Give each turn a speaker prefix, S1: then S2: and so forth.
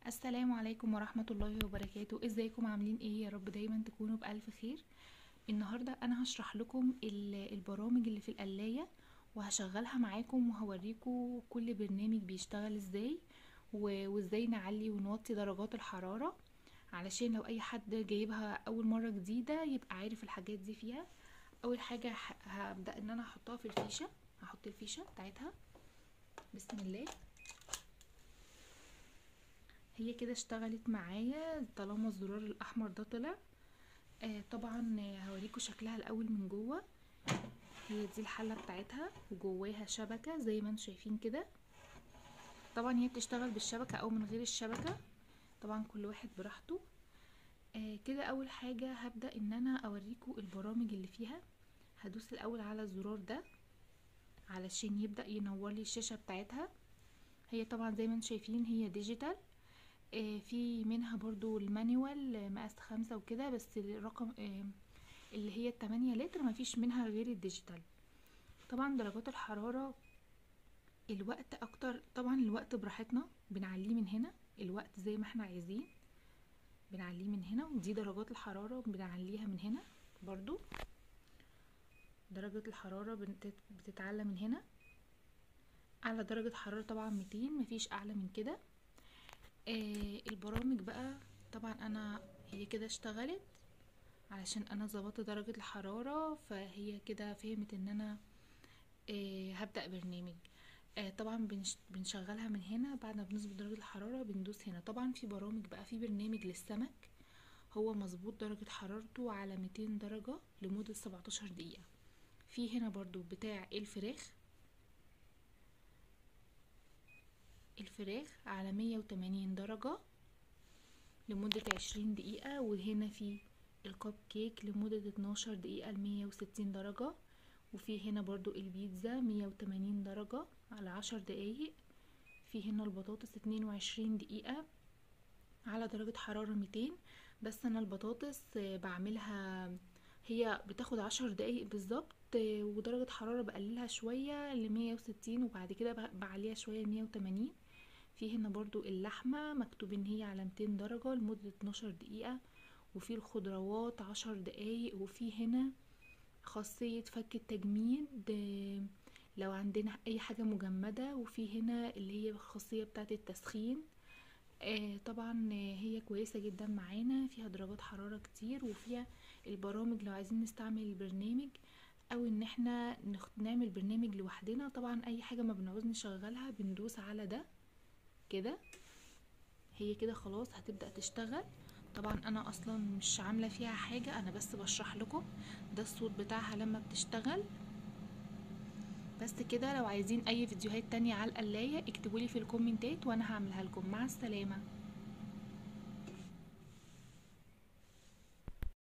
S1: السلام عليكم ورحمة الله وبركاته ازيكم عاملين ايه يا رب دايما تكونوا بألف خير النهاردة انا هشرح لكم ال- البرامج اللي في القلاية وهشغلها معاكم وهوريكم كل برنامج بيشتغل ازاي و- وازاي نعلي ونوطي درجات الحرارة علشان لو اي حد جايبها اول مرة جديدة يبقى عارف الحاجات دي فيها اول حاجة ه- هبدأ ان انا احطها في الفيشة هحط الفيشة بتاعتها بسم الله هي كده اشتغلت معايا طالما الزرار الاحمر ده طلع آه طبعا آه، هوريكم شكلها الاول من جوه هي دي الحله بتاعتها وجواها شبكه زي ما انتم شايفين كده طبعا هي بتشتغل بالشبكه او من غير الشبكه طبعا كل واحد براحته آه كده اول حاجه هبدا ان انا اوريكم البرامج اللي فيها هدوس الاول على الزرار ده علشان يبدا ينور لي الشاشه بتاعتها هي طبعا زي ما انتم شايفين هي ديجيتال آه، في منها برضو المانيوال آه، مقاس خمسة وكده بس الرقم آه، اللي هي التمانية لتر مفيش منها غير الديجيتال طبعا درجات الحرارة الوقت اكتر طبعا الوقت براحتنا بنعليه من هنا الوقت زي ما احنا عايزين بنعليه من هنا ودي درجات الحرارة بنعليها من هنا برضو درجة الحرارة بنت- بتتعلى من هنا اعلى درجة حرارة طبعا 200 مفيش اعلى من كده آه البرامج بقى طبعا انا هي كده اشتغلت علشان انا ظبطت درجة الحرارة فهي كده فهمت ان انا آه هبدأ برنامج آه طبعا بنش بنشغلها من هنا بعد ما بنظبط درجة الحرارة بندوس هنا طبعا في برامج بقى في برنامج للسمك هو مظبوط درجة حرارته على 200 درجة لمدة 17 دقيقة في هنا برضو بتاع الفراخ الفراخ على 180 درجة لمدة 20 دقيقة وهنا في الكب كيك لمدة 12 دقيقة لمية وستين درجة وفي هنا برضو البيتزا مية وتمانين درجة على عشر دقايق في هنا البطاطس اتنين وعشرين دقيقة على درجة حرارة ميتين بس أنا البطاطس آه، بعملها هي بتاخد عشر دقايق بالظبط آه، ودرجة حرارة بقللها شوية لمية وستين وبعد كده ب- بعليها شوية لمية وتمانين في هنا برضو اللحمة مكتوب ان هي على 200 درجة لمدة 12 دقيقة وفي الخضروات عشر دقايق وفي هنا خاصية فك التجميد آه، لو عندنا اي حاجة مجمدة وفي هنا اللي هي الخاصية بتاعة التسخين آه، طبعا آه، هي كويسة جدا معانا فيها درجات حرارة كتير وفيها البرامج لو عايزين نستعمل البرنامج او ان احنا نخ- نعمل برنامج لوحدنا طبعا اي حاجة ما بنعوز نشغلها بندوس على ده كده هي كده خلاص هتبدأ تشتغل طبعا انا اصلا مش عاملة فيها حاجة انا بس بشرح لكم ده الصوت بتاعها لما بتشتغل بس كده لو عايزين اي فيديوهات تانية على القلاية اكتبولي في الكومنتات وانا هعملها لكم مع السلامة